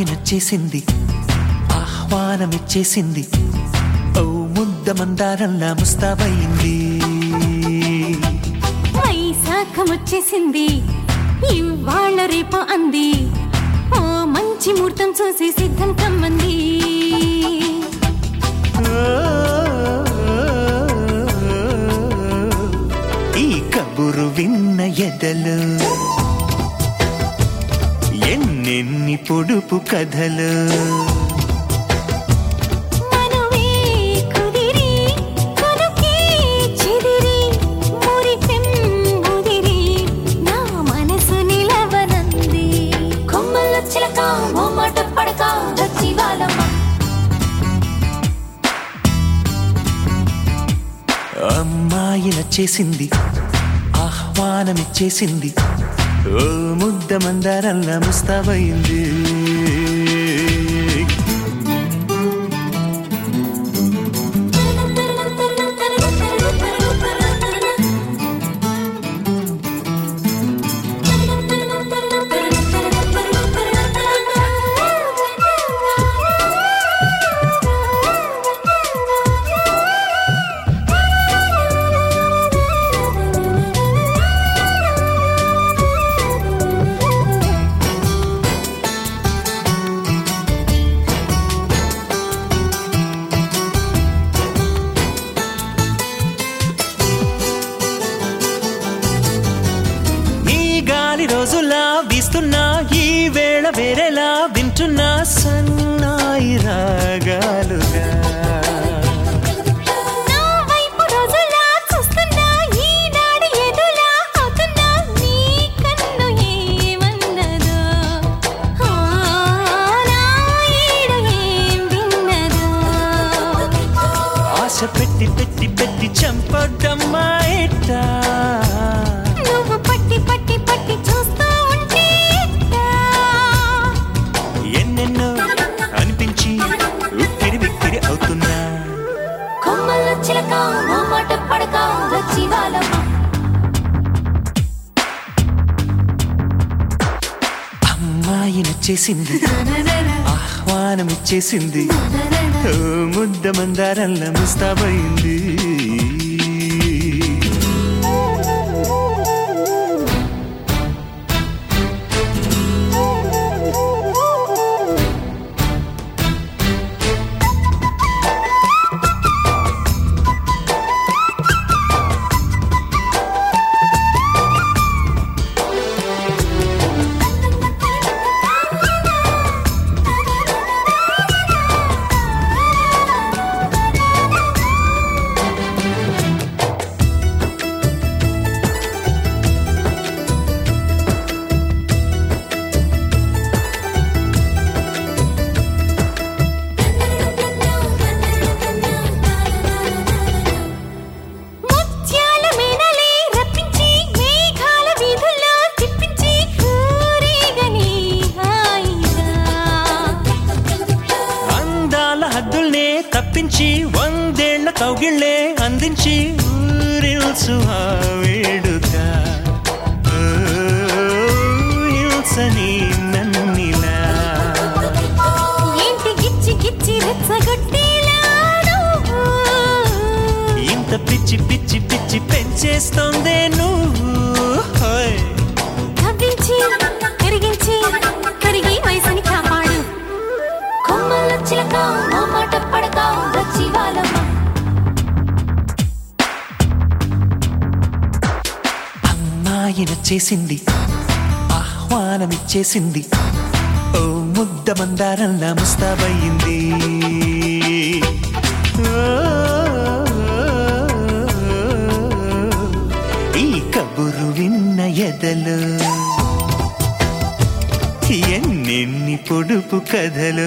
అమ్మాయినొచ్చేసింది ఆహ్వానమిచ్చేసింది ఓ ముద్ద మందారంలా ముస్తాబయింది వైశాఖం వచ్చేసింది ఇవాళ రేపు అంది ఓ మంచి ముహూర్తం చూసి సిద్ధం కమ్మంది ఈ కబురు విన్న ఎదలు ఎన్నెన్ని పొడుపు కథలు మనవే కుదిరి కొనుకే చెదిరి మురిపెం ముదిరి నా మనసు నిలవనంది కొమ్మల చిలక మొమ్మట పడక వచ్చి వాళ్ళమ్మ అమ్మాయి నచ్చేసింది ఆహ్వానమిచ్చేసింది ఓ ముద్ద మందారంలా ముస్తాబయింది ఈ గాలి రోజులా వీస్తున్నా ఈ వేళ వేరేలా వింటున్నా సన్నాయి రాగాలుగా నా వైపు రోజులా చూస్తున్నా ఈనాడు ఎదులా అవుతున్నా నీ కన్ను ఏమన్నదో ఆ, నా ఈడు ఏం విన్నదో ఆశ పెట్టి పెట్టి పెట్టి చంపడమ్మా ఎట్టా నువ్వు పట్టి పట్టి పట్టి చూస్తూ ఉంటే ఎట్టా? ఎన్నెన్నో అనిపించి ఉక్కిరి బిక్కిరి అవుతున్నా కొమ్మల్లో చిలక మొమ్మట పడక వచ్చి వాళ్ళమ్మ అమ్మాయి నచ్చేసింది ఆహ్వానం ఇచ్చేసింది ఓ ముద్ద మందారంలా ముస్తాబయింది ముత్యాల మేనలే రప్పించి మేఘాల వీధుల్లో తిప్పించి ఊరేగని హాయిగా అందాల హద్దుల్నే తప్పించి వందేళ్ల కౌగిళ్ళే అందించి ఊరిల్సు ఆ వేడుక ఓ, హింసని నన్నిలా ఏంటి గిచ్చి గిచ్చి రెచ్చగొట్టేలా నువ్వు ఇంత పిచ్చి పిచ్చి పిచ్చి పెంచేస్తోందే నువ్వు హోయ్. కవ్వించి కరిగించి కరిగి వయసుని కాపాడు కొమ్మల్లో చిలక మొమ్మట పడక వచ్చి వాళ్ళమ్మ అమ్మాయి నచ్చేసింది ఆహ్వానమిచ్చేసింది ఓ ముద్ద మందారంలా ముస్తాబయింది ఓ, ఈ కబురు విన్న ఎదలు ఎన్నెన్ని పొడుపు కథలు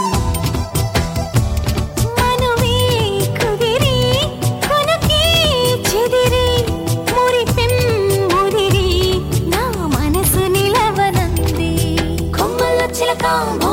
మనవే కుదిరి కొనుకే చెదిరి మురిపెం ముదిరి నా మనసు నిలవనంది కొమ్మల్లో చిలక